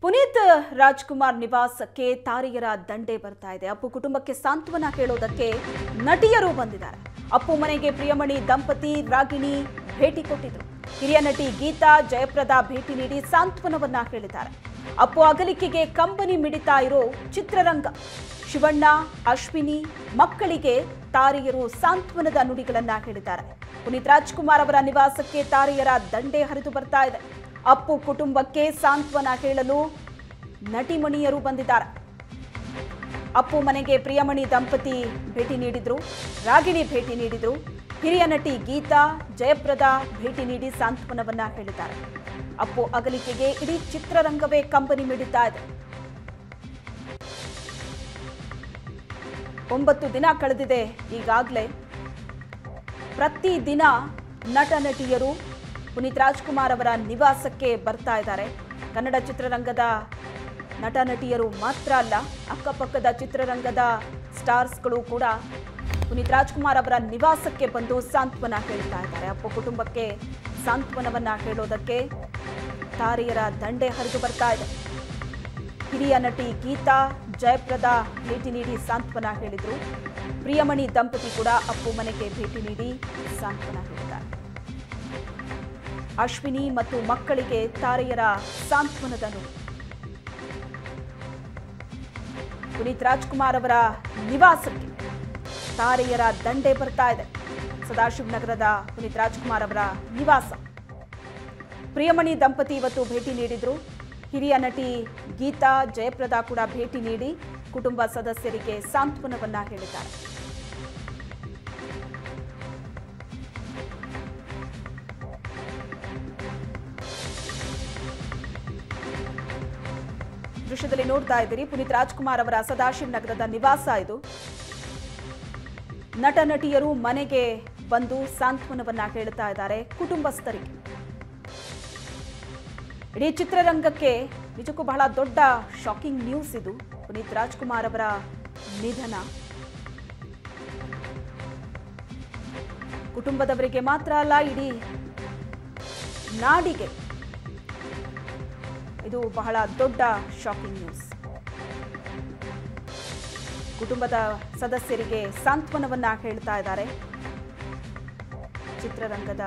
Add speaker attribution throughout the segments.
Speaker 1: ಪುನೀತ್ ರಾಜ್ಕುಮಾರ್ ನಿವಾಸಕ್ಕೆ ತಾರಿಯರ ದಂಡೆ ಬರ್ತಾ ಇದೆ ಅಪ್ಪು ಕುಟುಂಬಕ್ಕೆ ಸಾಂತ್ವನ ಹೇಳೋದಕ್ಕೆ ನಟಿಯರು ಬಂದಿದ್ದಾರೆ ಅಪ್ಪು ಮನೆಗೆ ಪ್ರಿಯಮಣಿ ದಂಪತಿ ರಾಗಿಣಿ ಭೇಟಿ ಕೊಟ್ಟಿದ್ರು ಹಿರಿಯ ನಟಿ ಗೀತಾ ಜಯಪ್ರದಾ ಭೇಟಿ ನೀಡಿ ಸಾಂತ್ವನವನ್ನ ಹೇಳಿದ್ದಾರೆ ಅಪ್ಪು ಅಗಲಿಕೆಗೆ ಕಂಬನಿ ಮಿಡಿತಾ ಇರೋ ಚಿತ್ರರಂಗ ಶಿವಣ್ಣ ಅಶ್ವಿನಿ ಮಕ್ಕಳಿಗೆ ತಾರಿಯರು ಸಾಂತ್ವನದ ನುಡಿಗಳನ್ನ ಹೇಳಿದ್ದಾರೆ ಪುನೀತ್ ರಾಜ್ಕುಮಾರ್ ಅವರ ನಿವಾಸಕ್ಕೆ ತಾರಿಯರ ದಂಡೆ ಹರಿದು ಬರ್ತಾ ಇದೆ ಅಪ್ಪು ಕುಟುಂಬಕ್ಕೆ ಸಾಂತ್ವನ ಹೇಳಲು ನಟಿಮಣಿಯರು ಬಂದಿದ್ದಾರೆ ಅಪ್ಪು ಮನೆಗೆ ಪ್ರಿಯಮಣಿ ದಂಪತಿ ಭೇಟಿ ನೀಡಿದ್ರು ರಾಗಿಣಿ ಭೇಟಿ ನೀಡಿದ್ರು ಹಿರಿಯ ನಟಿ ಗೀತಾ ಜಯಪ್ರದಾ ಭೇಟಿ ನೀಡಿ ಸಾಂತ್ವನವನ್ನ ಹೇಳಿದ್ದಾರೆ ಅಪ್ಪು ಅಗಲಿಕೆಗೆ ಇಡೀ ಚಿತ್ರರಂಗವೇ ಕಂಬನಿ ಮಿಡಿತಾ ಇದೆ ಒಂಬತ್ತು ದಿನ ಕಳೆದಿದೆ ಈಗಾಗಲೇ ಪ್ರತಿದಿನ ನಟ ನಟಿಯರು ಪುನೀತ್ ರಾಜ್ಕುಮಾರ್ ಅವರ ನಿವಾಸಕ್ಕೆ ಬರ್ತಾ ಇದ್ದಾರೆ ಕನ್ನಡ ಚಿತ್ರರಂಗದ ನಟ ನಟಿಯರು ಮಾತ್ರ ಅಲ್ಲ ಅಕ್ಕಪಕ್ಕದ ಚಿತ್ರರಂಗದ ಸ್ಟಾರ್ಸ್ಗಳು ಕೂಡ ಪುನೀತ್ ರಾಜ್ಕುಮಾರ್ ಅವರ ನಿವಾಸಕ್ಕೆ ಬಂದು ಸಾಂತ್ವನ ಹೇಳ್ತಾ ಇದ್ದಾರೆ ಅಪ್ಪು ಕುಟುಂಬಕ್ಕೆ ಸಾಂತ್ವನವನ್ನ ಹೇಳೋದಕ್ಕೆ ತಾರೆಯರ ದಂಡೆ ಹರಿದು ಬರ್ತಾ ಇದೆ ಹಿರಿಯ ನಟಿ ಗೀತಾ ಜಯಪ್ರದಾ ಭೇಟಿ ನೀಡಿ ಸಾಂತ್ವನ ಹೇಳಿದ್ರು ಪ್ರಿಯಮಣಿ ದಂಪತಿ ಕೂಡ ಅಪ್ಪು ಮನೆಗೆ ಭೇಟಿ ನೀಡಿ ಸಾಂತ್ವನ ಹೇಳಿದ್ದಾರೆ ಅಶ್ವಿನಿ ಮತ್ತು ಮಕ್ಕಳಿಗೆ ತಾರೆಯರ ಸಾಂತ್ವನದ ನುಡಿ ಪುನೀತ್ ರಾಜ್ಕುಮಾರ್ ಅವರ ನಿವಾಸಕ್ಕೆ ತಾರೆಯರ ದಂಡೆ ಬರ್ತಾ ಇದೆ ಸದಾಶಿವನಗರದ ಪುನೀತ್ ರಾಜ್ಕುಮಾರ್ ಅವರ ನಿವಾಸ ಪ್ರಿಯಮಣಿ ದಂಪತಿ ಇವತ್ತು ಭೇಟಿ ನೀಡಿದ್ರು ಹಿರಿಯ ನಟಿ ಗೀತಾ ಜಯಪ್ರದಾ ಕೂಡ ಭೇಟಿ ನೀಡಿ ಕುಟುಂಬ ಸದಸ್ಯರಿಗೆ ಸಾಂತ್ವನವನ್ನ ಹೇಳಿದ್ದಾರೆ ದೃಶ್ಯದಲ್ಲಿ ನೋಡ್ತಾ ಇದ್ದೀರಿ ಪುನೀತ್ ರಾಜ್ಕುಮಾರ್ ಅವರ ಸದಾಶಿವ್ ನಗರದ ನಿವಾಸ ಇದು ನಟ ನಟಿಯರು ಮನೆಗೆ ಬಂದು ಸಾಂತ್ವನವನ್ನ ಹೇಳ್ತಾ ಇದ್ದಾರೆ ಕುಟುಂಬಸ್ಥರಿಗೆ ಇಡೀ ಚಿತ್ರರಂಗಕ್ಕೆ ನಿಜಕ್ಕೂ ಬಹಳ ದೊಡ್ಡ ಶಾಕಿಂಗ್ ನ್ಯೂಸ್ ಇದು ಪುನೀತ್ ರಾಜ್ಕುಮಾರ್ ಅವರ ನಿಧನ ಕುಟುಂಬದವರಿಗೆ ಮಾತ್ರ ಅಲ್ಲ ಇಡೀ ನಾಡಿಗೆ ಇದು ಬಹಳ ದೊಡ್ಡ ಶಾಕಿಂಗ್ ನ್ಯೂಸ್ ಕುಟುಂಬದ ಸದಸ್ಯರಿಗೆ ಸಾಂತ್ವನವನ್ನ ಹೇಳ್ತಾ ಇದ್ದಾರೆ ಚಿತ್ರರಂಗದ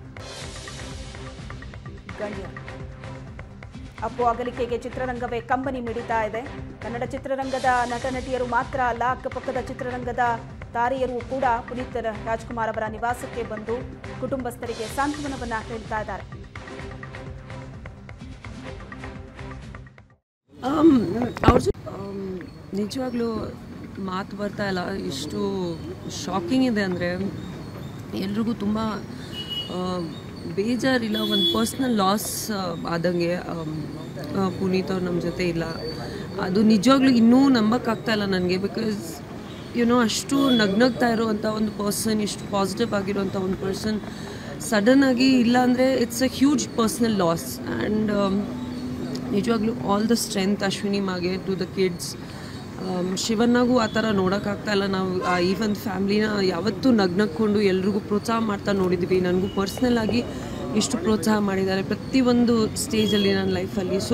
Speaker 1: ಗಣ್ಯರು ಅಪ್ಪು ಅಗಲಿಕೆಗೆ ಚಿತ್ರರಂಗವೇ ಕಂಬನಿ ಮಿಡಿತಾ ಇದೆ ಕನ್ನಡ ಚಿತ್ರರಂಗದ ನಟ ನಟಿಯರು ಮಾತ್ರ ಅಲ್ಲ ಅಕ್ಕಪಕ್ಕದ ಚಿತ್ರರಂಗದ ತಾರೆಯರು ಕೂಡ ಪುನೀತ್ ರಾಜ್ಕುಮಾರ್ ಅವರ ನಿವಾಸಕ್ಕೆ ಬಂದು ಕುಟುಂಬಸ್ಥರಿಗೆ ಸಾಂತ್ವನವನ್ನ ಹೇಳ್ತಾ ಇದ್ದಾರೆ
Speaker 2: ಅವ್ರ ಜೊತೆ ನಿಜವಾಗ್ಲೂ ಮಾತು ಬರ್ತಾ ಇಲ್ಲ ಇಷ್ಟು ಶಾಕಿಂಗ್ ಇದೆ ಅಂದರೆ ಎಲ್ರಿಗೂ ತುಂಬ ಬೇಜಾರಿಲ್ಲ ಒಂದು ಪರ್ಸ್ನಲ್ ಲಾಸ್ ಆದಂಗೆ ಆಮ್, ಆ, ಪುನೀತ್ ಅವ್ರು ನಮ್ಮ ಜೊತೆ ಇಲ್ಲ ಅದು ನಿಜವಾಗ್ಲೂ ಇನ್ನೂ ನಂಬಕ್ಕಾಗ್ತಾ ಇಲ್ಲ ನನಗೆ ಬಿಕಾಸ್ ಯುನೋ ಅಷ್ಟು ನಗ್ನಗ್ತಾ ಇರುವಂಥ ಒಂದು ಪರ್ಸನ್ ಇಷ್ಟು ಪಾಸಿಟಿವ್ ಆಗಿರುವಂಥ ಒಂದು ಪರ್ಸನ್ ಸಡನ್ನಾಗಿ ಇಲ್ಲ ಅಂದರೆ it's a huge personal loss and ನಿಜವಾಗ್ಲೂ ಆಲ್ ದ ಸ್ಟ್ರೆಂತ್ ಅಶ್ವಿನಿ ಮಾಗೆ ಟು ದ ಕಿಡ್ಸ್ ಶಿವನ್ನಾಗೂ ಆ ಥರ ನೋಡೋಕ್ಕಾಗ್ತಾ ಇಲ್ಲ ನಾವು ಈ ಒಂದು ಫ್ಯಾಮ್ಲಿನ ಯಾವತ್ತೂ ನಗ್ನಕ್ಕೊಂಡು ಎಲ್ರಿಗೂ ಪ್ರೋತ್ಸಾಹ ಮಾಡ್ತಾ ನೋಡಿದ್ವಿ ನನಗೂ ಪರ್ಸ್ನಲ್ ಆಗಿ ಇಷ್ಟು ಪ್ರೋತ್ಸಾಹ ಮಾಡಿದ್ದಾರೆ ಪ್ರತಿಯೊಂದು ಸ್ಟೇಜಲ್ಲಿ ನನ್ನ ಲೈಫಲ್ಲಿ ಸೊ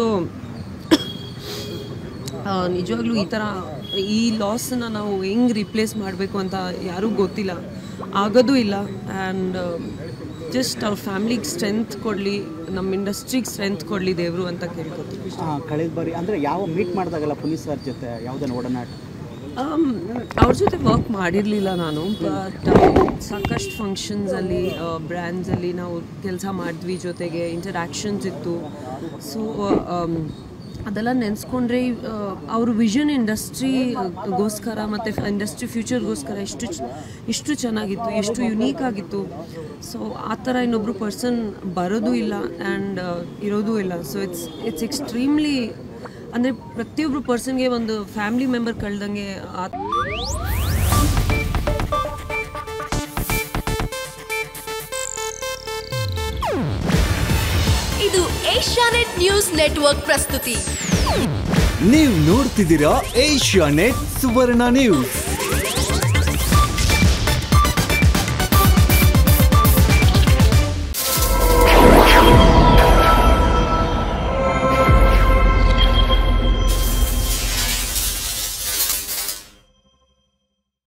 Speaker 2: ನಿಜವಾಗ್ಲೂ ಈ ಥರ ಈ ಲಾಸನ್ನ ನಾವು ಹೆಂಗೆ ರಿಪ್ಲೇಸ್ ಮಾಡಬೇಕು ಅಂತ ಯಾರಿಗೂ ಗೊತ್ತಿಲ್ಲ ಆಗೋದೂ ಇಲ್ಲ ಆ್ಯಂಡ್ ಜಸ್ಟ್ ಅವ್ರ ಫ್ಯಾಮ್ಲಿಗೆ ಸ್ಟ್ರೆಂತ್ ಕೊಡಲಿ ನಮ್ಮ ಇಂಡಸ್ಟ್ರಿಗೆ ಸ್ಟ್ರೆಂತ್ ಕೊಡಲಿ ದೇವರು ಅಂತ ಕೇಳ್ಕೊತೀವಿ
Speaker 3: ಕಳೆದ ಬಾರಿ ಅಂದರೆ ಯಾವ ಮೀಟ್ ಮಾಡಿದಾಗಲ್ಲ ಪೊಲೀಸ್ ಸರ್ ಜೊತೆ ಯಾವುದನ್ನು ಒಡನಾಟ
Speaker 2: ಅವ್ರ ಜೊತೆ ವರ್ಕ್ ಮಾಡಿರಲಿಲ್ಲ ನಾನು ಬಟ್ ಸಾಕಷ್ಟು ಫಂಕ್ಷನ್ಸಲ್ಲಿ ಬ್ರ್ಯಾಂಡ್ಸಲ್ಲಿ ನಾವು ಕೆಲಸ ಮಾಡಿದ್ವಿ ಜೊತೆಗೆ ಇಂಟರಾಕ್ಷನ್ಸ್ ಇತ್ತು ಸೊ ಅದೆಲ್ಲ ನೆನೆಸ್ಕೊಂಡ್ರೆ ಅವ್ರ ವಿಷನ್ ಇಂಡಸ್ಟ್ರಿಗೋಸ್ಕರ ಮತ್ತು ಇಂಡಸ್ಟ್ರಿ ಫ್ಯೂಚರ್ಗೋಸ್ಕರ ಇಷ್ಟು ಚ- ಇಷ್ಟು ಚೆನ್ನಾಗಿತ್ತು ಎಷ್ಟು ಯುನೀಕ್ ಆಗಿತ್ತು ಸೊ ಆ ಥರ ಇನ್ನೊಬ್ಬರು ಪರ್ಸನ್ ಬರೋದು ಇಲ್ಲ ಆ್ಯಂಡ್ ಇರೋದೂ ಇಲ್ಲ ಸೊ ಇಟ್ಸ್ ಇಟ್ಸ್ ಎಕ್ಸ್ಟ್ರೀಮ್ಲಿ ಅಂದರೆ ಪ್ರತಿಯೊಬ್ಬರು ಪರ್ಸನ್ಗೆ ಒಂದು ಫ್ಯಾಮಿಲಿ ಮೆಂಬರ್ ಕಳ್ದಂಗೆ ಆ
Speaker 4: ಇದು ಏಷ್ಯಾನೆಟ್ ನ್ಯೂಸ್ ನೆಟ್ವರ್ಕ್ ಪ್ರಸ್ತುತಿ
Speaker 5: ನೀವು ನೋಡ್ತಿದ್ದೀರಾ ಏಷ್ಯಾ ನೆಟ್ ಸುವರ್ಣ ನ್ಯೂಸ್